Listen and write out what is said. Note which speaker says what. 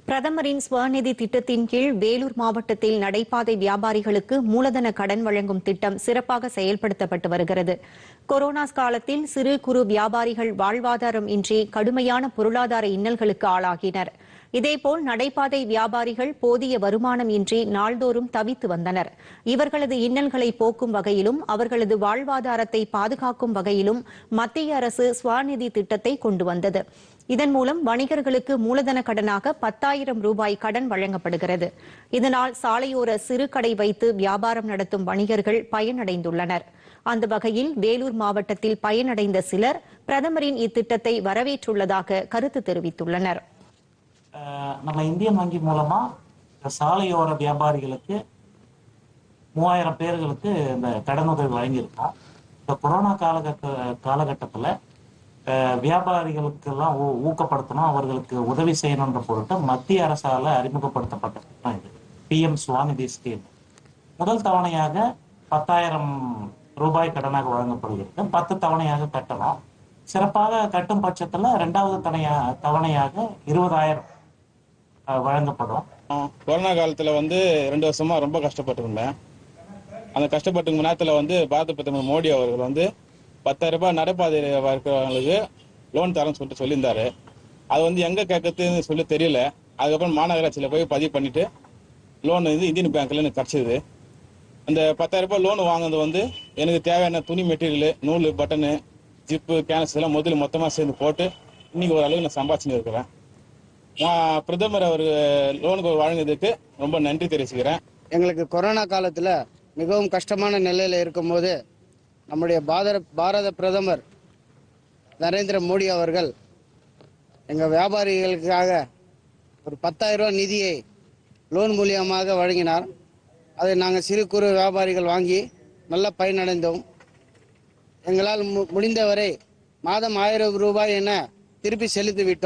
Speaker 1: பிரதமரின் ஸ்வநிதி திட்டத்தின் கீழ் வேலூர் மாவட்டத்தில் நடைபாதை வியாபாரிகளுக்கு மூலதன கடன் வழங்கும் திட்டம் சிறப்பாக செயல்படுத்தப்பட்டு வருகிறது கொரோனா காலத்தில் சிறு குறு வியாபாரிகள் வாழ்வாதாரம் இன்றி கடுமையான பொருளாதார இன்னல்களுக்கு ஆளாகினர் இதேபோல் நடைபாதை வியாபாரிகள் போதிய வருமானம் இன்றி நாள்தோறும் தவித்து வந்தனர் இவர்களது இன்னல்களை போக்கும் வகையிலும் அவர்களது வாழ்வாதாரத்தை பாதுகாக்கும் வகையிலும் மத்திய அரசு ஸ்வநிதி திட்டத்தை கொண்டு வந்தது இதன் மூலம் வணிகர்களுக்கு மூலதன கடனாக பத்தாயிரம் ரூபாய் கடன் வழங்கப்படுகிறது இதனால் சாலையோர சிறு கடை வைத்து வியாபாரம் நடத்தும் வணிகர்கள் பயனடைந்துள்ளனர் அந்த வகையில் வேலூர் மாவட்டத்தில் பயனடைந்த சிலர் பிரதமரின் இத்திட்டத்தை வரவேற்றுள்ளதாக கருத்து தெரிவித்துள்ளனர்
Speaker 2: அஹ் நம்ம இந்தியன் வங்கி மூலமா இந்த சாலையோர வியாபாரிகளுக்கு மூவாயிரம் பேர்களுக்கு இந்த கடனுதவி வழங்கியிருக்கோம் இந்த கொரோனா காலகட்ட காலகட்டத்தில் வியாபாரிகளுக்கெல்லாம் ஊ ஊக்கப்படுத்தணும் அவர்களுக்கு உதவி செய்யணுன்ற பொருட்டு மத்திய அரசால அறிமுகப்படுத்தப்பட்ட திட்டம் இது பிஎம் சுவாநிதி ஸ்கீம் முதல் தவணையாக பத்தாயிரம் ரூபாய் கடனாக வழங்கப்படுகிறது பத்து தவணையாக கட்டணும் சிறப்பாக கட்டும் பட்சத்துல ரெண்டாவது தவணையா தவணையாக இருபதாயிரம் அஹ், வழங்கப்படும்
Speaker 3: கொரோனா காலத்தில் வந்து ரெண்டு வருஷமா ரொம்ப கஷ்டப்பட்டிருந்தேன் அந்த கஷ்டப்பட்டு நேரத்தில் வந்து பாரத பிரதமர் மோடி அவர்கள் வந்து பத்தாயிரம் ரூபாய் நடைபாதை இருக்கிறவங்களுக்கு லோன் தரேன்னு சொல்லிட்டு சொல்லியிருந்தாரு அது வந்து எங்கே கேட்கறதுன்னு சொல்லி தெரியல அதுக்கப்புறம் மாநகராட்சியில் போய் பதிவு பண்ணிட்டு லோன் வந்து இந்தியன் பேங்க்ல எனக்கு கிடச்சிது அந்த பத்தாயிரம் ரூபாய் லோன் வாங்குனது வந்து எனக்கு தேவையான துணி மெட்டீரியல் நூல் பட்டனு ஜிப்பு கேன்ஸ் எல்லாம் முதல்ல மொத்தமாக சேர்ந்து போட்டு இன்னைக்கு ஒரு அளவுக்கு நான் சம்பாதிச்சுன்னு இருக்கிறேன் மா- பிரதமர் அவர் லோனுக்கு வழங்கியதுக்கு ரொம்ப நன்றி தெரிவிச்சுக்கிறேன்
Speaker 4: எங்களுக்கு கொரோனா காலத்தில் மிகவும் கஷ்டமான நிலையில் இருக்கும்போது நம்முடைய பாரத பாரத பிரதமர் நரேந்திர மோடி அவர்கள் எங்கள் வியாபாரிகளுக்காக ஒரு பத்தாயிரம் ரூபாய் நிதியை லோன் மூலியமாக வழங்கினார் அதை நாங்கள் சிறு குறு வியாபாரிகள் வாங்கி நல்ல பயனடைந்தோம் எங்களால் மு- முடிந்தவரை மாதம் ஆயிரம் ரூபாய் என திருப்பி செலுத்தி விட்டோம்